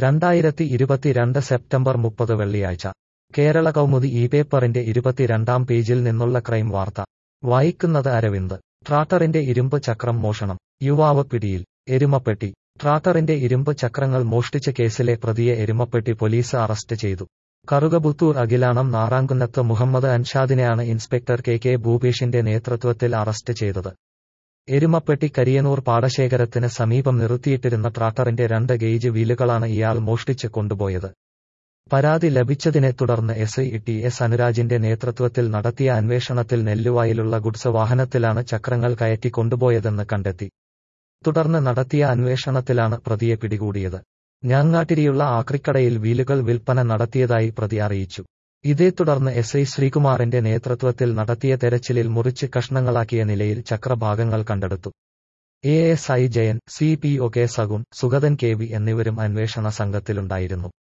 രണ്ടായിരത്തി ഇരുപത്തിരണ്ട് സെപ്റ്റംബർ മുപ്പത് വെള്ളിയാഴ്ച കേരള കൗമുദി ഈ പേപ്പറിന്റെ ഇരുപത്തിരണ്ടാം പേജിൽ നിന്നുള്ള ക്രൈം വാർത്ത വായിക്കുന്നത് അരവിന്ദ് ട്രാക്ടറിന്റെ ഇരുമ്പ് ചക്രം മോഷണം യുവാവ് പിടിയിൽ എരുമപ്പെട്ടി ട്രാക്ടറിന്റെ ഇരുമ്പ് ചക്രങ്ങൾ മോഷ്ടിച്ച കേസിലെ പ്രതിയെ എരുമപ്പെട്ടി പോലീസ് അറസ്റ്റ് ചെയ്തു കറുകപുത്തൂർ അഖിലാണം നാറാങ്കുന്നത്ത് മുഹമ്മദ് അൻഷാദിനെയാണ് ഇൻസ്പെക്ടർ കെ കെ ഭൂപേഷിന്റെ നേതൃത്വത്തിൽ അറസ്റ്റ് ചെയ്തത് എരുമപ്പെട്ടി കരിയനൂർ പാടശേഖരത്തിന് സമീപം നിർത്തിയിട്ടിരുന്ന ട്രാക്ടറിന്റെ രണ്ട് ഗേജ് വീലുകളാണ് ഇയാൾ മോഷ്ടിച്ച് കൊണ്ടുപോയത് പരാതി ലഭിച്ചതിനെ തുടർന്ന് എസ് ഐ ടി എസ് അനുരാജിന്റെ നേതൃത്വത്തിൽ നടത്തിയ അന്വേഷണത്തിൽ നെല്ലുവായിലുള്ള ഗുഡ്സ് വാഹനത്തിലാണ് ചക്രങ്ങൾ കയറ്റി കൊണ്ടുപോയതെന്ന് കണ്ടെത്തി തുടർന്ന് നടത്തിയ അന്വേഷണത്തിലാണ് പ്രതിയെ പിടികൂടിയത് ഞാങ്ങാട്ടിരിയുള്ള ആക്രിക്കടയിൽ വീലുകൾ വിൽപ്പന നടത്തിയതായി പ്രതി അറിയിച്ചു ഇതേ തുടർന്ന് എസ് ഐ ശ്രീകുമാറിന്റെ നേതൃത്വത്തിൽ നടത്തിയ തെരച്ചിലിൽ മുറിച്ച് കഷ്ണങ്ങളാക്കിയ നിലയിൽ ചക്രഭാഗങ്ങൾ കണ്ടെടുത്തു A S I Jayan C P O K Sagun Sugathan K V എന്നിവരും അന്വേഷണ സംഘത്തിലുണ്ടായിരുന്നു